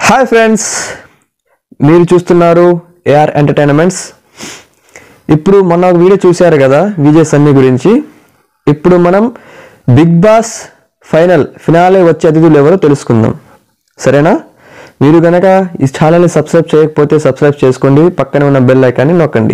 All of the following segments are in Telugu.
హాయ్ ఫ్రెండ్స్ మీరు చూస్తున్నారు ఏఆర్ ఎంటర్టైన్మెంట్స్ ఇప్పుడు మొన్న ఒక వీడియో చూశారు కదా విజయ్ సన్నీ గురించి ఇప్పుడు మనం బిగ్ బాస్ ఫైనల్ ఫినాలే వచ్చే అతిథులు ఎవరో తెలుసుకుందాం సరేనా మీరు కనుక ఈ ఛానల్ని సబ్స్క్రైబ్ చేయకపోతే సబ్స్క్రైబ్ చేసుకోండి పక్కనే ఉన్న బెల్ ఐకాన్ని నొక్కండి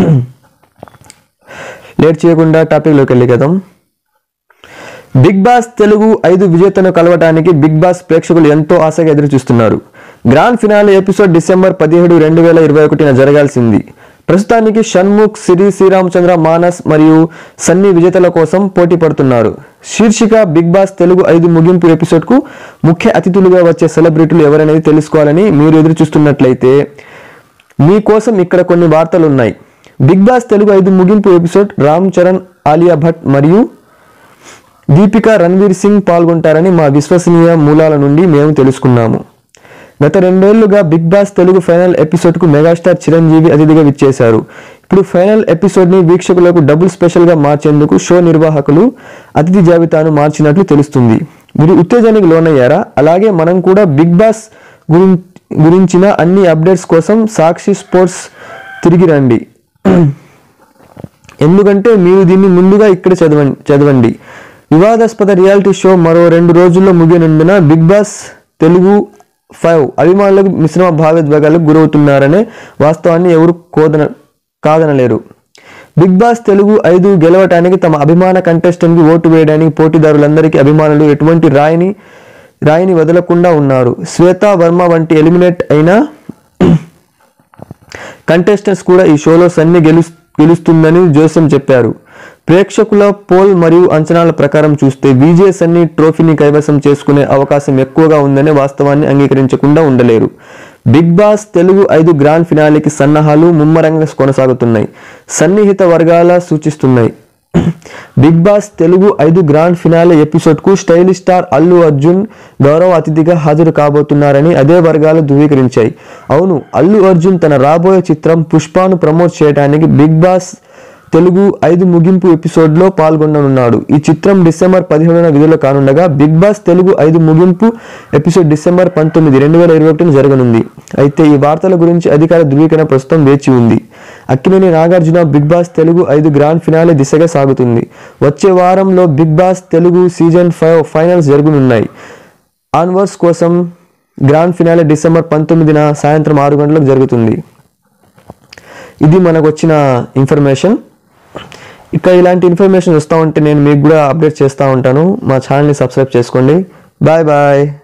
లేట్ చేయకుండా టాపిక్లోకి వెళ్ళి కదాం బిగ్ బాస్ తెలుగు ఐదు విజేతను కలవటానికి బిగ్ బాస్ ప్రేక్షకులు ఎంతో ఆశగా ఎదురు చూస్తున్నారు గ్రాండ్ ఫినాలే ఎపిసోడ్ డిసెంబర్ పదిహేడు రెండు వేల ఇరవై ఒకటిన జరగాల్సింది ప్రస్తుతానికి షణ్ముఖ్ సిరి శ్రీరామచంద్ర మానస్ మరియు సన్నీ విజేతల కోసం పోటీ పడుతున్నారు శీర్షిక బిగ్ బాస్ తెలుగు ఐదు ముగింపు ఎపిసోడ్కు ముఖ్య అతిథులుగా వచ్చే సెలబ్రిటీలు ఎవరనేది తెలుసుకోవాలని మీరు ఎదురు చూస్తున్నట్లయితే మీకోసం ఇక్కడ కొన్ని వార్తలు ఉన్నాయి బిగ్ బాస్ తెలుగు ఐదు ముగింపు ఎపిసోడ్ రామ్ చరణ్ ఆలియా భట్ మరియు దీపిక రణ్వీర్ సింగ్ పాల్గొంటారని మా విశ్వసనీయ మూలాల నుండి మేము తెలుసుకున్నాము గత రెండేళ్లుగా బిగ్ బాస్ తెలుగు ఫైనల్ ఎపిసోడ్కు మెగాస్టార్ చిరంజీవి అతిథిగా విచ్చేశారు ఇప్పుడు ఫైనల్ ఎపిసోడ్ని వీక్షకులకు డబుల్ స్పెషల్గా మార్చేందుకు షో నిర్వాహకులు అతిథి జాబితాను మార్చినట్లు తెలుస్తుంది మీరు ఉత్తేజానికి లోనయ్యారా అలాగే మనం కూడా బిగ్ బాస్ గురిం గురించిన అన్ని అప్డేట్స్ కోసం సాక్షి స్పోర్ట్స్ తిరిగి రండి ఎందుకంటే మీరు దీన్ని ముందుగా ఇక్కడ చదవండి చదవండి వివాదాస్పద రియాలిటీ షో మరో రెండు రోజుల్లో ముగియనుండిన బిగ్ బాస్ తెలుగు ఫైవ్ అభిమానులకు మిశ్రమ భావోద్వేగాలకు గురవుతున్నారనే వాస్తవాన్ని ఎవరు కోదన కాదనలేరు బిగ్ బాస్ తెలుగు ఐదు గెలవటానికి తమ అభిమాన కంటెస్టెంట్కి ఓటు వేయడానికి పోటీదారులందరికీ అభిమానులు ఎటువంటి రాయిని రాయిని వదలకుండా ఉన్నారు శ్వేతా వర్మ వంటి ఎలిమినేట్ అయిన కంటెస్టెంట్స్ కూడా ఈ షోలో సన్ని గెలు గెలుస్తుందని జోసెం చెప్పారు ప్రేక్షకుల పోల్ మరియు అంచనాల ప్రకారం చూస్తే విజే సన్ని ట్రోఫీని కైవసం చేసుకునే అవకాశం ఎక్కువగా ఉందనే వాస్తవాన్ని అంగీకరించకుండా ఉండలేరు బిగ్ బాస్ తెలుగు ఐదు గ్రాండ్ ఫినాలేకి సన్నాహాలు ముమ్మరంగా కొనసాగుతున్నాయి సన్నిహిత వర్గాల సూచిస్తున్నాయి బిగ్ బాస్ తెలుగు ఐదు గ్రాండ్ ఫినాలే ఎపిసోడ్ కు స్టైలిష్ స్టార్ అల్లు అర్జున్ గౌరవ అతిథిగా హాజరు కాబోతున్నారని అదే వర్గాలు ధృవీకరించాయి అవును అల్లు అర్జున్ తన రాబోయే చిత్రం పుష్పాను ప్రమోట్ చేయడానికి బిగ్ బాస్ తెలుగు ఐదు ముగింపు ఎపిసోడ్లో పాల్గొననున్నాడు ఈ చిత్రం డిసెంబర్ పదిహేడున విడుదల కానుండగా బిగ్ బాస్ తెలుగు ఐదు ముగింపు ఎపిసోడ్ డిసెంబర్ పంతొమ్మిది రెండు వేల ఇరవై ఒకటిన జరగనుంది అయితే ఈ వార్తల గురించి అధికార ధృవీకరణ ప్రస్తుతం వేచి ఉంది అక్కినేని నాగార్జున బిగ్ బాస్ తెలుగు ఐదు గ్రాండ్ ఫినాలే దిశగా సాగుతుంది వచ్చే వారంలో big boss Telugu season five finals జరగనున్నాయి ఆన్వర్స్ కోసం గ్రాండ్ ఫినాలే డిసెంబర్ పంతొమ్మిదిన సాయంత్రం ఆరు గంటలకు జరుగుతుంది ఇది మనకు వచ్చిన ఇన్ఫర్మేషన్ ఇక ఇలాంటి ఇన్ఫర్మేషన్ వస్తూ ఉంటే నేను మీకు కూడా అప్డేట్ చేస్తూ ఉంటాను మా ఛానల్ని సబ్స్క్రైబ్ చేసుకోండి బాయ్ బాయ్